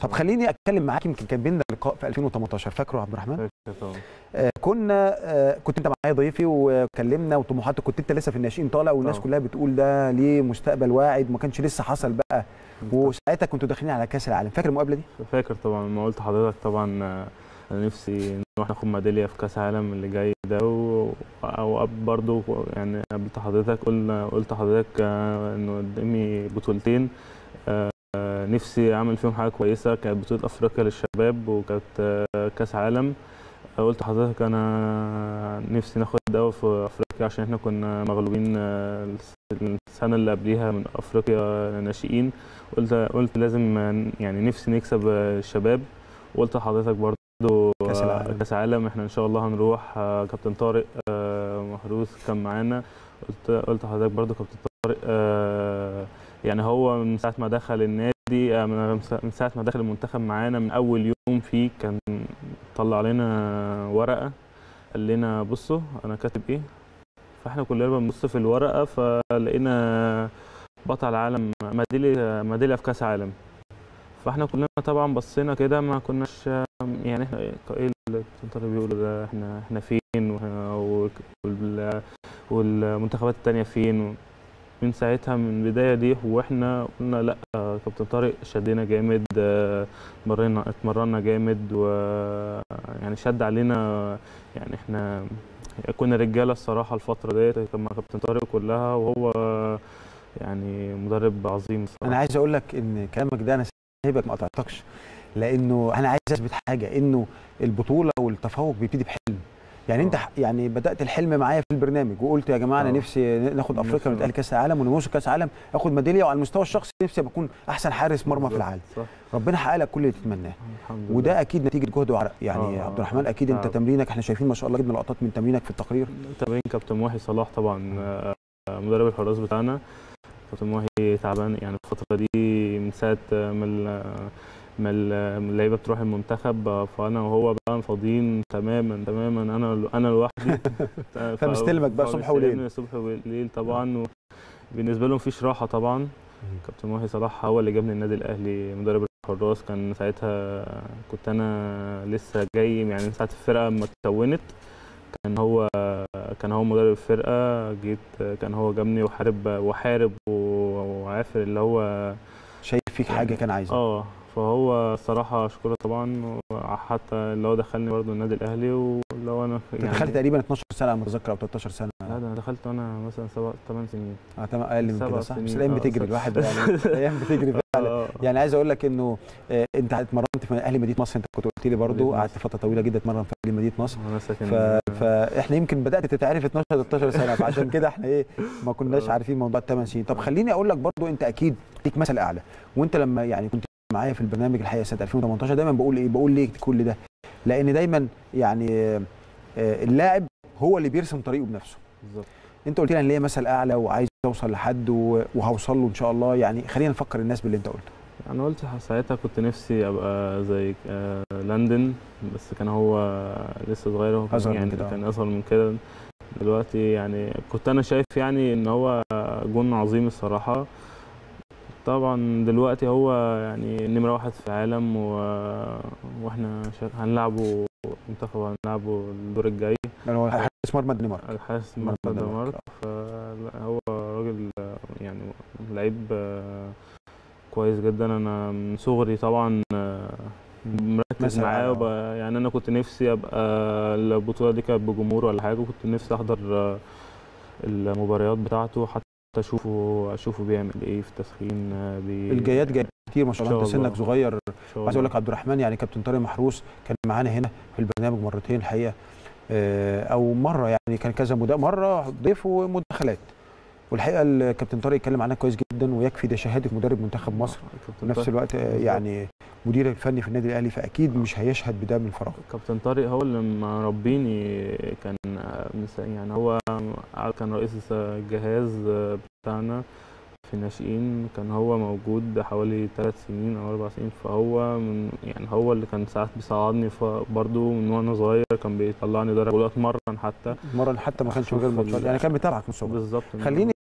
طب خليني اتكلم معاك يمكن كان بيننا لقاء في 2018 فاكره يا عبد الرحمن فاكر طبعا آه كنا آه كنت انت معايا ضيفي وكلمنا وطموحاتك كنت انت لسه في الناشئين طالع والناس طبعا. كلها بتقول ده ليه مستقبل واعد ما كانش لسه حصل بقى وساعتها كنتوا داخلين على كاس العالم فاكر المقابله دي فاكر طبعا ما قلت لحضرتك طبعا آه، انا نفسي نروح ناخد ميداليه في كاس العالم اللي جاي ده و... او برضه يعني قابلت حضرتك قلنا قلت لحضرتك آه، انه قدامي بطولتين آه، آه، نفسي اعمل فيهم حاجه كويسه كانت بطوله افريقيا للشباب وكانت آه، كاس عالم آه، قلت لحضرتك انا نفسي ناخد دوري في افريقيا عشان احنا كنا مغلوبين آه، السنه اللي قبليها من افريقيا ناشئين قلت قلت لازم آه، يعني نفسي نكسب آه، الشباب وقلت لحضرتك برضه كأس العالم. كاس العالم احنا ان شاء الله هنروح آه، كابتن طارق آه، محروس كان معانا قلت قلت لحضرتك برضه كابتن طارق آه، يعني هو من ساعه ما دخل النادي آه، من من ساعه ما دخل المنتخب معانا من اول يوم فيه كان طلع علينا ورقه قال لنا بصوا انا كاتب ايه فاحنا كلنا بنبص في الورقه فلقينا بطل العالم ميداليه ميداليه في كاس عالم فاحنا كلنا طبعا بصينا كده ما كناش يعني احنا ايه اللي طارق بيقولوا ده احنا احنا فين و- وال- والمنتخبات التانية فين من ساعتها من البداية دي واحنا قلنا لا آه، كابتن طارق شدنا جامد آه، اتمرنا اتمرنا جامد و يعني شد علينا يعني احنا كنا رجاله الصراحه الفتره ديت كان مع كابتن طارق كلها وهو يعني مدرب عظيم الصراحه انا عايز اقول لك ان كلامك ده انا سايبك ما قطعتكش لانه انا عايز اثبت حاجه انه البطوله والتفوق بيبتدي بحلم يعني انت آه. ح- يعني بدات الحلم معايا في البرنامج وقلت يا جماعه انا آه. نفسي ناخد افريقيا نفسي- ونتاهل كاس العالم ونوصل كاس العالم اخد ميداليه وعلى المستوى الشخصي نفسي ابقى اكون احسن حارس مرمى في العالم صح ربنا حقق لك كل اللي تتمناه الحمد لله وده اكيد نتيجه جهد وعرق يعني آه. عبد الرحمن اكيد انت تعب. تمرينك احنا شايفين ما شاء الله جبنا لقطات من تمرينك في التقرير تابعين كابتن محي صلاح طبعا آه، مدرب الحراس بتاعنا كابتن محي تعبان يعني الفترة دي من ساعة آه، ما ال- ما ال- ما اللعيبة بتروح المنتخب آه، فأنا وهو بقى فاضيين تماما تماما أنا أنا لوحدي ف- فمستلمك بقى صبح وليل. فمستلمني صبح وليل طبعا بالنسبة له مفيش راحة طبعا كابتن محي صلاح هو اللي جابني النادي الاهلي مدرب الحراس كان ساعتها كنت انا لسه جاي يعني من ساعه الفرقه ما اتكونت كان هو كان هو مدرب الفرقه جيت كان هو جابني وحارب وحارب وعافر اللي هو شايف فيك حاجه كان عايزها اه فهو الصراحه اشكره طبعا وحتى اللي هو دخلني برضه النادي الاهلي واللي هو انا انت دخلت تقريبا 12 سنه على ما اتذكر او 13 سنه لا ده انا دخلت وانا مثلا سبع ثمان سنين اه تمام اقل من سبع كده صح بس سنين. الايام آه، بتجري سبع- الواحد يعني الايام بتجري فعلا آه. يعني عايز اقول لك انه آه، انت اتمرنت في اهلي مدينه نصر انت كنت قلت لي برضو مدينة قعدت فتره طويله جدا اتمرن في اهلي مدينه نصر وانا ساكن ف... فاحنا يمكن بدات تتعرف 12 13 سنه فعشان كده احنا ايه ما كناش آه. عارفين موضوع الثمان سنين طب خليني اقول لك برضو انت اكيد ليك مثل اعلى وانت لما يعني كنت معايا في البرنامج الحقيقه سنه 2018 دايما بقول ايه بقول ليه كل ده لان دايما يعني آه، آه، اللاعب هو اللي بيرسم طريقه بنفسه بالظبط انت قلت لي انا ليا مثل اعلى وعايز اوصل لحد و- وهوصل له ان شاء الله يعني خلينا نفكر الناس باللي انت قلته انا قلت ساعتها كنت نفسي ابقى زي آه، لندن بس كان هو لسه صغير هو كان أصغر من يعني كده، آه. كان اصغر من كده دلوقتي يعني كنت انا شايف يعني ان هو جون عظيم الصراحه طبعا دلوقتي هو يعني نمره واحد في العالم و... واحنا شا- هنلعبه منتخب هنلعبه الدور الجاي يعني هو حارس مرمى الدنمارك الحارس مرمى مرمى الدنمارك. الدنمارك فهو راجل يعني لعيب آه، كويس جدا انا من صغري طبعا آه، مركز مثل معاه أعلى. وب... يعني انا كنت نفسي ابقى البطوله دي كانت بجمهور ولا حاجه كنت نفسي احضر آه، المباريات بتاعته حتى اشوفه اشوفه بيعمل ايه في التسخين آه، بي... الجايات جايه كتير ما شاء الله إن انت شاء الله. سنك صغير إن شاء عايز اقول الله. لك عبد الرحمن يعني كابتن طارق محروس كان معانا هنا في البرنامج مرتين الحقيقه آه، او مره يعني كان كذا مدا مره ضيف ومداخلات والحقيقه الكابتن طارق اتكلم عنها كويس جدا ويكفي ده شهاده مدرب منتخب مصر كابتن في نفس طارق- الوقت آه، بالظبط. يعني مدير الفني في النادي الاهلي فاكيد مش هيشهد بده من فراغ كابتن طارق هو اللي مربيني كان مس- يعني هو كان رئيس الجهاز بتاعنا في الناشئين كان هو موجود حوالي ثلاث سنين او اربع سنين فهو من يعني هو اللي كان ساعات بيصعدني برضه من وانا صغير كان بيطلعني درجه ولا اتمرن حتى مرن حتى ما كانش من غير شوف ماتشات ال- يعني كان متابعك من الصغر بالظبط خليني